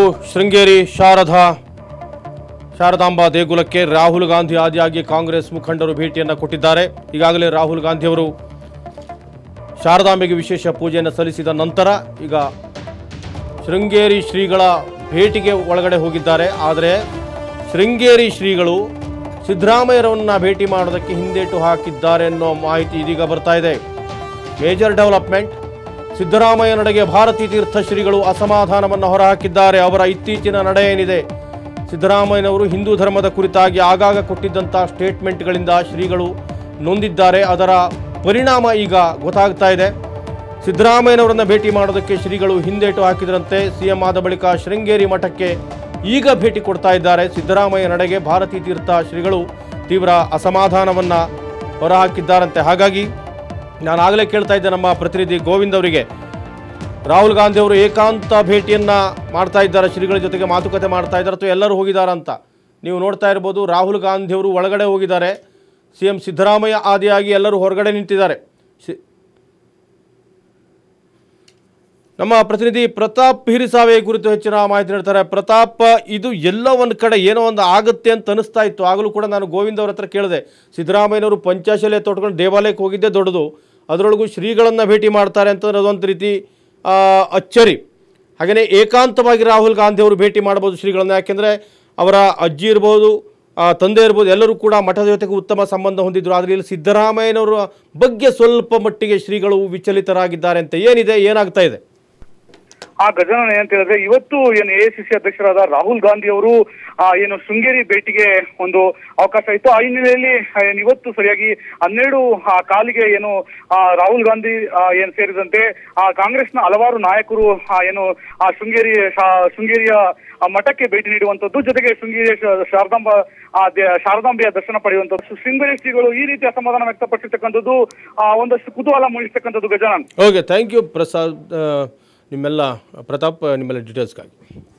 ಶೃಂಗೇರಿ ಶಾರದಾ ಶಾರದಾಂಬ ದೇಗುಲಕ್ಕೆ ರಾಹುಲ್ ಗಾಂಧಿ ಆದಿಯಾಗಿ ಕಾಂಗ್ರೆಸ್ ಮುಖಂಡರು ಭೇಟಿಯನ್ನು ಕೊಟ್ಟಿದ್ದಾರೆ ಈಗಾಗಲೇ ರಾಹುಲ್ ಗಾಂಧಿ ಅವರು ಶಾರದಾಂಬೆಗೆ ವಿಶೇಷ ಪೂಜೆಯನ್ನು ಸಲ್ಲಿಸಿದ ನಂತರ ಈಗ ಶೃಂಗೇರಿ ಶ್ರೀಗಳ ಭೇಟಿಗೆ ಒಳಗಡೆ ಹೋಗಿದ್ದಾರೆ ಆದರೆ ಶೃಂಗೇರಿ ಶ್ರೀಗಳು ಸಿದ್ದರಾಮಯ್ಯರನ್ನ ಭೇಟಿ ಮಾಡೋದಕ್ಕೆ ಹಿಂದೇಟು ಹಾಕಿದ್ದಾರೆ ಅನ್ನೋ ಮಾಹಿತಿ ಇದೀಗ ಬರ್ತಾ ಇದೆ ಮೇಜರ್ ಡೆವಲಪ್ಮೆಂಟ್ ಸಿದ್ದರಾಮಯ್ಯ ನಡೆಗೆ ಭಾರತೀ ತೀರ್ಥ ಶ್ರೀಗಳು ಅಸಮಾಧಾನವನ್ನು ಹೊರಹಾಕಿದ್ದಾರೆ ಅವರ ಇತ್ತೀಚಿನ ನಡೆ ಏನಿದೆ ಸಿದ್ದರಾಮಯ್ಯನವರು ಹಿಂದೂ ಧರ್ಮದ ಕುರಿತಾಗಿ ಆಗಾಗ ಕೊಟ್ಟಿದ್ದಂಥ ಸ್ಟೇಟ್ಮೆಂಟ್ಗಳಿಂದ ಶ್ರೀಗಳು ನೊಂದಿದ್ದಾರೆ ಅದರ ಪರಿಣಾಮ ಈಗ ಗೊತ್ತಾಗ್ತಾ ಇದೆ ಸಿದ್ದರಾಮಯ್ಯನವರನ್ನ ಭೇಟಿ ಮಾಡೋದಕ್ಕೆ ಶ್ರೀಗಳು ಹಿಂದೇಟು ಹಾಕಿದ್ರಂತೆ ಸಿಎಂ ಆದ ಬಳಿಕ ಶೃಂಗೇರಿ ಮಠಕ್ಕೆ ಈಗ ಭೇಟಿ ಕೊಡ್ತಾ ಇದ್ದಾರೆ ಸಿದ್ದರಾಮಯ್ಯ ನಡೆಗೆ ಭಾರತೀ ತೀರ್ಥ ಶ್ರೀಗಳು ತೀವ್ರ ಅಸಮಾಧಾನವನ್ನು ಹೊರಹಾಕಿದ್ದಾರಂತೆ ಹಾಗಾಗಿ ನಾನು ಆಗಲೇ ಕೇಳ್ತಾ ಇದ್ದೆ ನಮ್ಮ ಪ್ರತಿನಿಧಿ ಗೋವಿಂದ್ ಅವರಿಗೆ ರಾಹುಲ್ ಗಾಂಧಿ ಅವರು ಏಕಾಂತ ಭೇಟಿಯನ್ನ ಮಾಡ್ತಾ ಇದ್ದಾರೆ ಶ್ರೀಗಳ ಜೊತೆಗೆ ಮಾತುಕತೆ ಮಾಡ್ತಾ ಇದ್ದಾರೆ ಅಥವಾ ಎಲ್ಲರೂ ಹೋಗಿದ್ದಾರೆ ಅಂತ ನೀವು ನೋಡ್ತಾ ಇರ್ಬೋದು ರಾಹುಲ್ ಗಾಂಧಿ ಅವರು ಒಳಗಡೆ ಹೋಗಿದ್ದಾರೆ ಸಿ ಎಂ ಸಿದ್ದರಾಮಯ್ಯ ಆದಿಯಾಗಿ ಎಲ್ಲರೂ ಹೊರಗಡೆ ನಿಂತಿದ್ದಾರೆ ಶಿ- ನಮ್ಮ ಪ್ರತಿನಿಧಿ ಪ್ರತಾಪ್ ಹಿರಿಸಾವೆ ಕುರಿತು ಹೆಚ್ಚಿನ ಮಾಹಿತಿ ನೀಡ್ತಾರೆ ಪ್ರತಾಪ್ ಇದು ಎಲ್ಲೋ ಒಂದು ಕಡೆ ಏನೋ ಒಂದು ಆಗುತ್ತೆ ಅಂತ ಅನಿಸ್ತಾ ಇತ್ತು ಆಗಲೂ ಕೂಡ ನಾನು ಗೋವಿಂದ್ ಅವ್ರ ಹತ್ರ ಕೇಳಿದೆ ಸಿದ್ದರಾಮಯ್ಯನವರು ಪಂಚಾಶಾಲೆ ತೊಟ್ಕೊಂಡು ದೇವಾಲಯಕ್ಕೆ ಹೋಗಿದ್ದೇ ದೊಡ್ಡದು ಅದರೊಳಗೂ ಶ್ರೀಗಳನ್ನು ಭೇಟಿ ಮಾಡ್ತಾರೆ ಅಂತಂದ್ರೆ ಅದೊಂದು ರೀತಿ ಆ, ಅಚ್ಚರಿ ಹಾಗೆಯೇ ಏಕಾಂತವಾಗಿ ರಾಹುಲ್ ಗಾಂಧಿ ಅವರು ಭೇಟಿ ಮಾಡ್ಬೋದು ಶ್ರೀಗಳನ್ನ ಯಾಕೆಂದರೆ ಅವರ ಅಜ್ಜಿ ಇರ್ಬೋದು ಆ, ತಂದೆ ಇರ್ಬೋದು ಎಲ್ಲರೂ ಕೂಡ ಮಠದ ಜೊತೆಗೆ ಉತ್ತಮ ಸಂಬಂಧ ಹೊಂದಿದ್ರು ಆದರೆ ಇಲ್ಲಿ ಸಿದ್ದರಾಮಯ್ಯನವರ ಬಗ್ಗೆ ಸ್ವಲ್ಪ ಮಟ್ಟಿಗೆ ಶ್ರೀಗಳು ವಿಚಲಿತರಾಗಿದ್ದಾರೆ ಅಂತ ಏನಿದೆ ಏನಾಗ್ತಾ ಇದೆ ಆ ಗಜಾನನ ಏನಂತ ಹೇಳಿದ್ರೆ ಇವತ್ತು ಏನು ಎಐಸಿಸಿ ಅಧ್ಯಕ್ಷರಾದ ರಾಹುಲ್ ಗಾಂಧಿ ಅವರು ಆ, ಏನು ಶೃಂಗೇರಿ ಭೇಟಿಗೆ ಒಂದು ಅವಕಾಶ ಇತ್ತು ಆ ಹಿನ್ನೆಲೆಯಲ್ಲಿ ಆ, ಏನು ಇವತ್ತು ಸರಿಯಾಗಿ ಹನ್ನೆರಡು ಆ, ಕಾಲಿಗೆ ಏನು ಆ, ರಾಹುಲ್ ಗಾಂಧಿ ಆ, ಏನು ಸೇರಿದಂತೆ ಆ ಕಾಂಗ್ರೆಸ್ನ ಹಲವಾರು ನಾಯಕರು ಆ, ಏನು ಆ ಶೃಂಗೇರಿ ಶಾ- ಶೃಂಗೇರಿಯ ಆ, ಮಠಕ್ಕೆ ಭೇಟಿ ನೀಡುವಂತದ್ದು ಜೊತೆಗೆ ಶೃಂಗೇರಿಯ ಶ- ಶಾರದಾಂಬ ಆ, ದೇ- ಶಾರದಾಂಬೆಯ ದರ್ಶನ ಪಡೆಯುವಂತದ್ದು ಶೃಂಗೇರಿ ಶ್ರೀಗಳು ಈ ರೀತಿ ಅಸಮಾಧಾನ ವ್ಯಕ್ತಪಡಿಸಿರ್ತಕ್ಕಂಥದ್ದು ಆ, ಒಂದಷ್ಟು ಕುತೂಹಲ ಮೂಡಿಸ್ತಕ್ಕಂಥದ್ದು Gajanan okay thank you Prasad ಆ, ನಿಮ್ಮೆಲ್ಲ ಪ್ರತಾಪ್ ನಿಮ್ಮೆಲ್ಲ ಡೀಟೇಲ್ಸ್ಗಾಗಿ